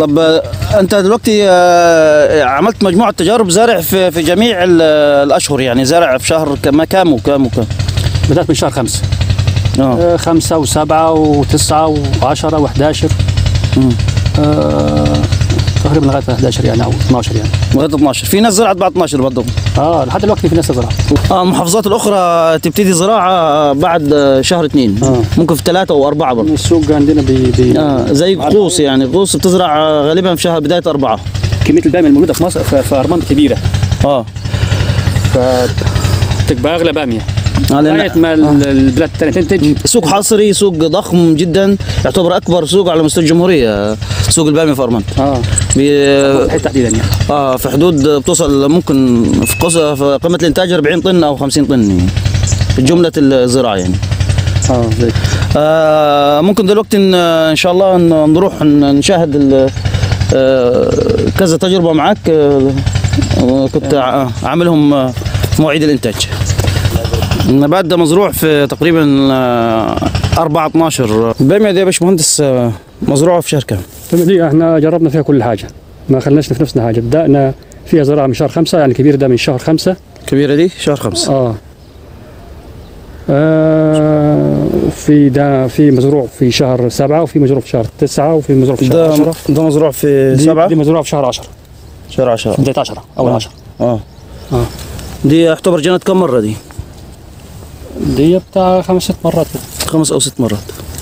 طب آه، انت دلوقتي آه، عملت مجموعه تجارب زرع في في جميع ال- الاشهر يعني زرع في شهر كم كام وكام وكام بدات من شهر خمسه اه آه، خمسه وسبعه وتسعه وعشره و11 آه تقريبا لغايه 11 يعني او 12 يعني لغايه 12 في ناس زرعت بعد 12 برضه اه لحد دلوقتي في ناس زراعه اه المحافظات الاخرى تبتدي زراعه بعد آه، شهر اثنين آه. ممكن في ثلاثه او اربعه برضه السوق عندنا بي, بي اه زي قوس يعني قوس بتزرع آه، غالبا في شهر بدايه اربعه كميه الباميه الموجوده في مصر في في ارمنت كبيره اه فتبقى اغلى باميه آه، لأن- لغايه ما ال- البلاد الثانيه تنتج سوق حصري سوق ضخم جدا يعتبر اكبر سوق على مستوى الجمهوريه سوق الباميه في ارمنت اه بي- حته تحديدا يعني اه في حدود بتوصل ممكن في قص في قيمه الانتاج 40 طن او 50 طن يعني في جمله الزراعه يعني اه زي آه ممكن دلوقتي ان إن شاء الله ن- نروح ن- نشاهد ال- آه كذا تجربه معك آه آه، كنت ع- عاملهم آه، في مواعيد الانتاج النبات ده مزروع في تقريبا آه 4 12 الباميه دي يا باشمهندس آه، مزروعه في شهر كام؟ دي احنا جربنا فيها كل حاجه ما خلناش في نفسنا حاجه بدانا فيها زراعه من شهر خمسه يعني الكبير ده من شهر خمسه الكبيره دي شهر خمسة اه, آه في ده في مزروع في شهر سبعة وفي مزروع في شهر تسعة وفي مزروع في شهر ده 10 ده مزروع في دي, سبعة دي مزروع في شهر 10 شهر 10 بداية 10 أول آه. 10 اه آه. دي يعتبر جنت كم مره دي؟ دي بتاع خمس ست مرات كده. خمس او ست مرات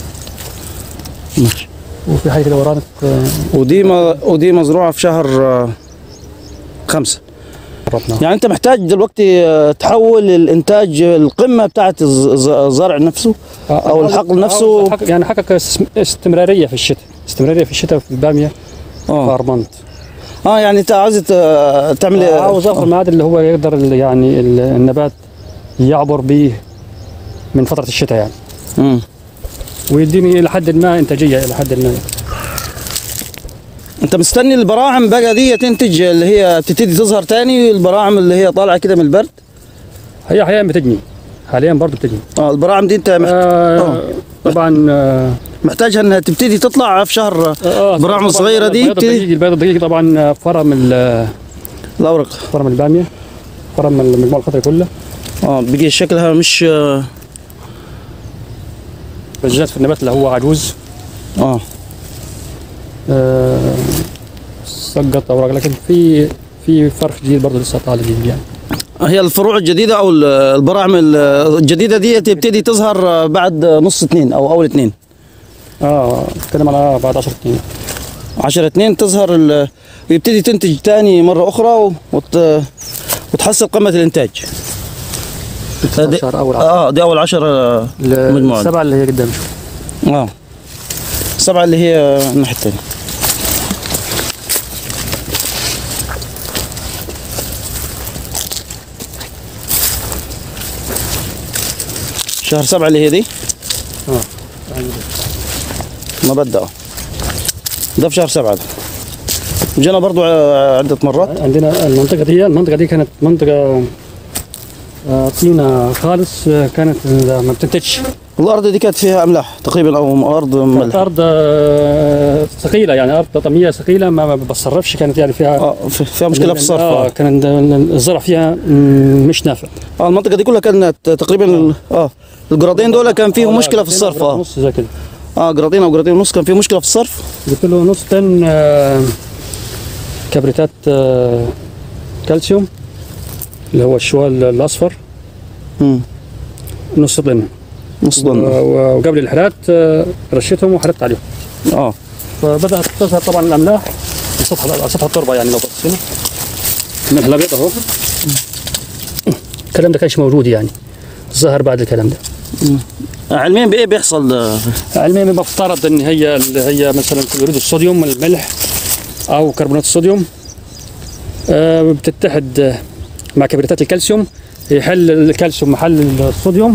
ماشي وفي حاجة كده ورانك آه، ودي ما ودي مزروعه في شهر آه، خمسة جربنا يعني انت محتاج دلوقتي آه، تحول الانتاج القمه بتاعت الز- الز- الزرع نفسه أو الحقل نفسه. أو حق- يعني حقق اس- استمرارية في الشتاء استمرارية في الشتاء في البامية في اه أرمنت اه يعني انت عاوز ت- تعمل عاوز افضل المعادن اللي هو يقدر ال- يعني ال- النبات يعبر به من فترة الشتاء يعني مم. ويديني إلى حد ما إنتاجية إلى حد ما انت مستني البراعم بقى دي تنتج اللي هي تبتدي تظهر تاني البراعم اللي هي طالعه كده من البرد هي حاليا بتجني حاليا برضه بتجني اه البراعم دي انت مح- آه طبعا آه محتاجها انها تبتدي تطلع في شهر آه البراعم طبعاً الصغيره دي البيض تبتدي الدقيق البيض الدقيق طبعا فرم ال- الاورق فرم الباميه فرم المجموعه الخضراء كلها اه بقي شكلها مش اه بالذات في النبات اللي هو عجوز آه. آه سقط اوراق لكن في في فرخ جديد برضه لسه طالع جديد يعني هي الفروع الجديدة أو ال- البراعم ال- الجديدة دي تبتدي تظهر بعد نص اثنين أو أول اثنين اه اتكلم على بعد 10 سنين عشرة اثنين تظهر ال- ويبتدي تنتج تاني مرة أخرى وت... وتحصل قمة الإنتاج دي- 16 اول 10 اه دي أول عشرة مجموعة. السبعه اللي هي قدام شوف اه السبعة اللي هي الناحية الثانية شهر سبعة اللي هي دي اه ما بدأ ده في شهر سبعة ده جينا برضو ع- عدة مرات عندنا المنطقه دي المنطقه دي كانت منطقه آه، طينه خالص آه، كانت ما بتنتجش الأرض دي كانت فيها أملاح تقريبا أو أرض كانت ملح ارض آه، ثقيله يعني ارض طميه ثقيله ما ما بتصرفش كانت يعني فيها اه في- فيها مشكلة في الصرف اه اه كان الزرع فيها مم، مش نافع آه، المنطقة دي كلها كانت تقريبا ال- اه الجرادين دول كان فيهم مشكلة في الصرف اه نص زي كده اه جرادين أو جرادين ونص كان فيه مشكلة في الصرف جبت له نص طن آه، كبريتات آه، كالسيوم اللي هو الشوال الاصفر مم. نص طن نص طن و- وقبل الحرات آه، رشيتهم وحرقت عليهم اه فبدات تظهر طبعا الاملاح على سطح على سطح التربه يعني لو بصينا الملح الابيض اهو الكلام ده كانش موجود يعني ظهر بعد الكلام ده علميا بايه بيحصل آه، علميا مفترض ان هي اللي هي مثلا كلوريد الصوديوم الملح او كربونات الصوديوم آه، بتتحد آه، مع كبريتات الكالسيوم يحل الكالسيوم محل الصوديوم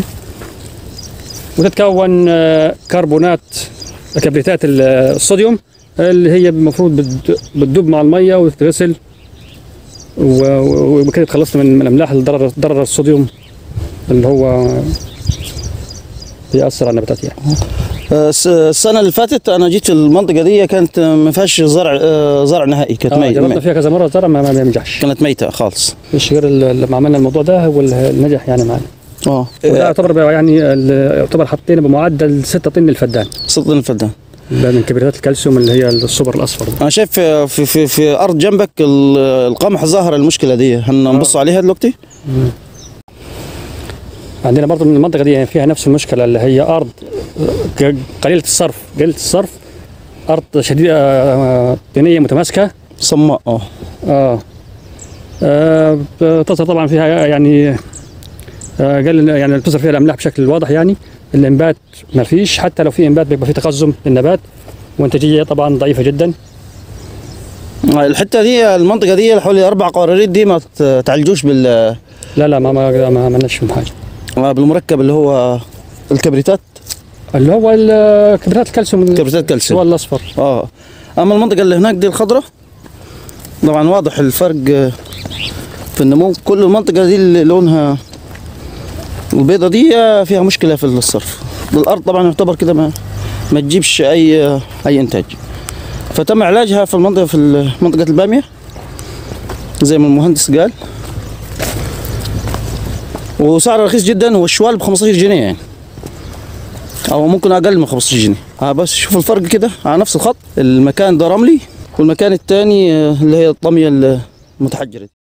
وتتكون آه، كربونات كبريتات ال- الصوديوم اللي هي المفروض بت- بتدوب مع الميه وتتغسل و- و- وكده تخلصنا من من الاملاح اللي ضرر ضرر الصوديوم اللي هو بيأثر على النباتات يعني آه، الس- السنه اللي فاتت انا جيت المنطقه دي كانت آه، ما فيهاش زرع آه، زرع نهائي كانت آه ميته جربنا فيها كذا مره زرع ما, ما بينجحش كانت ميته خالص مش غير ال- لما عملنا الموضوع ده هو اللي نجح يعني معنا اه وده آه، يعتبر بقى يعني ال- يعتبر حاطين بمعدل 6 طن الفدان صدق الفدان ده من كبريتات الكالسيوم اللي هي السوبر الاصفر ده. انا شايف في في في, في ارض جنبك ال- القمح ظاهر المشكله دي هنبص عليها دلوقتي عندنا برضه من المنطقه دي فيها نفس المشكله اللي هي ارض ق- قليله الصرف قليله الصرف ارض شديده آه، طينيه متماسكه صماء اه اه, آه بتظهر طبعا فيها يعني آه قل يعني بتظهر فيها الاملاح بشكل واضح يعني الانبات ما فيش حتى لو في انبات بيبقى في تقزم للنبات وانتاجيه طبعا ضعيفه جدا الحته دي المنطقه دي حوالي اربع قراريط دي ما ت- تعالجوش بال لا لا ما ما ما عملناش فيهم حاجه بالمركب اللي هو الكبريتات اللي هو ال- كبريتات الكالسيوم كبريتات هو كالسيوم الاصفر اه اما المنطقه اللي هناك دي الخضراء طبعا واضح الفرق آه، في النمو كل المنطقه دي اللي لونها البيضه دي آه، فيها مشكله في الصرف الارض طبعا يعتبر كده ما ما تجيبش اي آه، اي انتاج فتم علاجها في المنطقه في منطقه الباميه زي ما المهندس قال وسعر رخيص جدا والشوال ب 15 جنيه يعني او ممكن اقل من 15 جنيه ها بس شوف الفرق كده على نفس الخط المكان ده رملي والمكان الثاني اللي هي الطميه المتحجره دي.